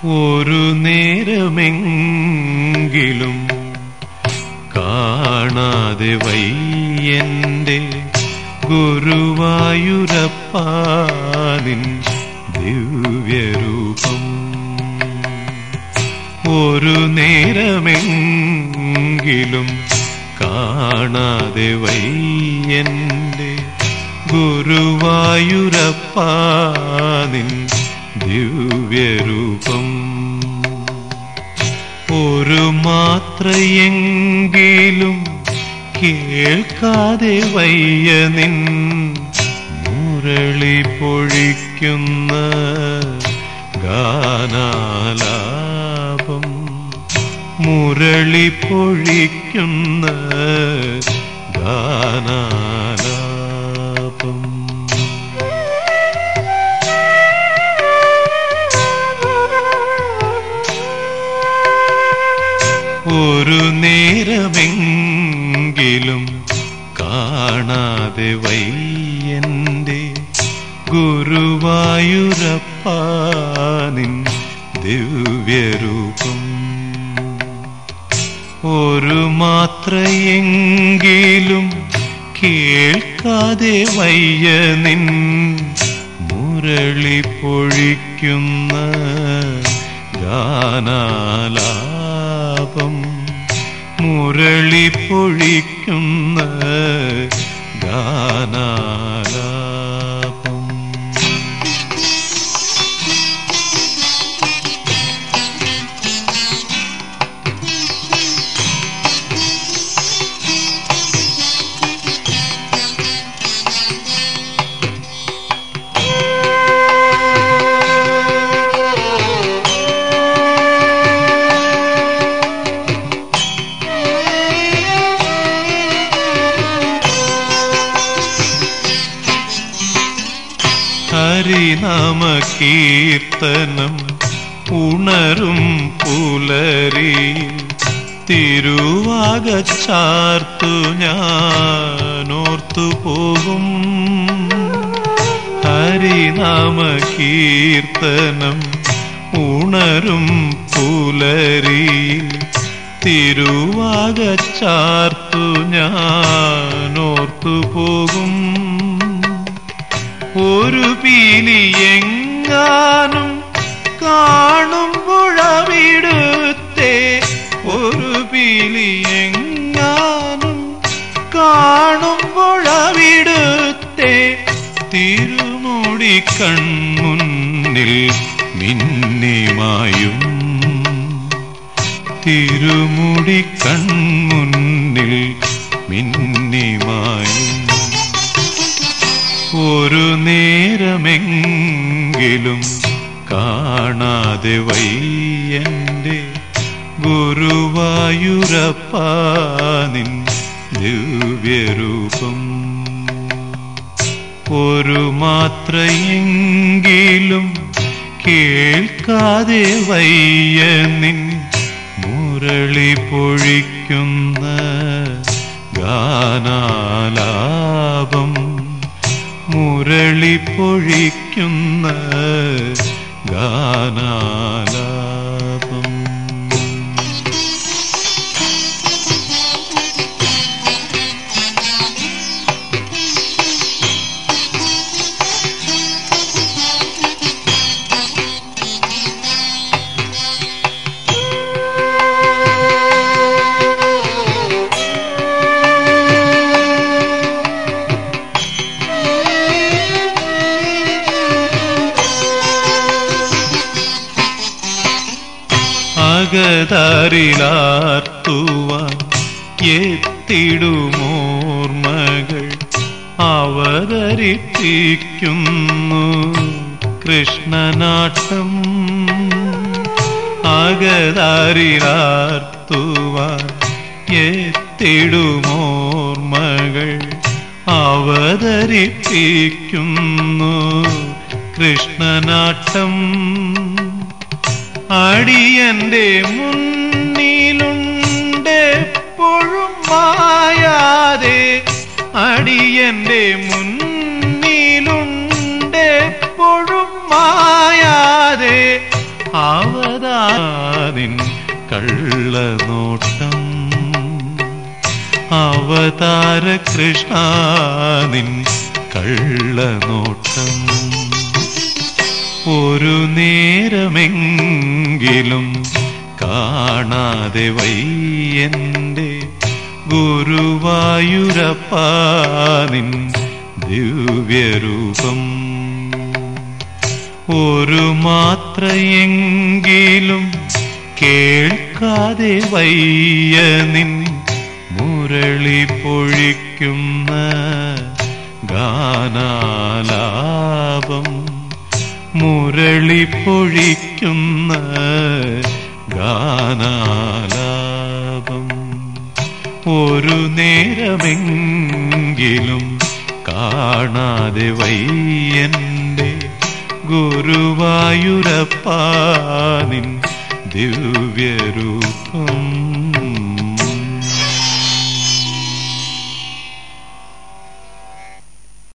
ഒരു നേരമെങ്കിലും കാണാതെ വയ്യന്റെ ഗുരുവായൂരപ്പാനിൻ ദിവ്യരൂപം ഒരു നേരമെങ്കിലും കാണാതെ വയ്യന്റെ ഗുരുവായൂരപ്പാനിൻ ദിവ്യരൂപം ഒരു മാത്രയെങ്കിലും കേൾക്കാതെ വയ്യ നിൻ മുരളി പൊഴിക്കുന്ന ഗാനാലാപം മുരളി പൊഴിക്കുന്ന ഗാനാലാപം ഒരു നേരമെങ്കിലും കാണാതെ വയ്യന്റെ ഗുരുവായൂരപ്പാനിൻ ദിവ്യരൂപം ഒരു മാത്രയെങ്കിലും കേൾക്കാതെ വയ്യ നിൻ മുരളി പൊഴിക്കുന്ന ഗാനാലാപം മുരളി പൊഴിക്കുന്ന ഗാനാലാപം ഹരിനാമ കീർത്തനം ഉണരും പുലരി തിരുവാകച്ചാർത്തു ഞാനോർത്തു പോകും ഹരിനാമ കീർത്തനം ഉണരും പുലരി തിരുവാകച്ചാർത്തു ഞാനോർത്തു പോകും ഒരു പീലി എങ്ങാനും കാണുമ്പോഴവിടുത്തെ ഒരു പീലി എങ്ങാനും കാണുമ്പോഴവിടുത്തെ തിരുമുടി കൺമുന്നിൽ മിന്നിമായും തിരുമുടി കൺമുന്നിൽ മിന്നിമായും ഒരു നേരമെങ്കിലും കാണാതെ വയ്യന്റെ ഗുരുവായൂരപ്പാനിൻ ദിവ്യരൂപം ഒരു മാത്രയെങ്കിലും കേൾക്കാതെ വയ്യ നിൻ മുരളി പൊഴിക്കുന്ന ഗാനാലാപം മുരളി പൊഴിക്കുന്ന ഗാനാലാപം അകതാരിലാർത്തുവാൻ എത്തിടുമോർമകൾ അവതരിപ്പിക്കുന്നു കൃഷ്ണനാട്ടം അകതാരിലാർത്തുവാൻ എത്തിടുമോർമകൾ അവതരിപ്പിക്കുന്നു കൃഷ്ണനാട്ടം അടിയന്റെ മുന്നിലുണ്ടെപ്പോഴും മായാതെ അടിയന്റെ മുന്നിലുണ്ടെപ്പോഴും മായാതെ അവതാരിൻ കള്ളനോട്ടം അവതാര കൃഷ്ണാനിൻ കള്ളനോട്ടം ഒരു നേരമെങ്കിലും കാണാതെ വയ്യന്റെ ഗുരുവായൂരപ്പാനിൻ ദിവ്യരൂപം ഒരു മാത്രയെങ്കിലും കേൾക്കാതെ വയ്യ നിൻ മുരളി പൊഴിക്കുന്ന ഗാനാലാപം മുരളി പൊഴിക്കുന്ന ഗാനാലാപം ഒരു നേരമെങ്കിലും കാണാതെ വയ്യന്റെ ഗുരുവായൂരപ്പാനിൻ ദിവ്യരൂപം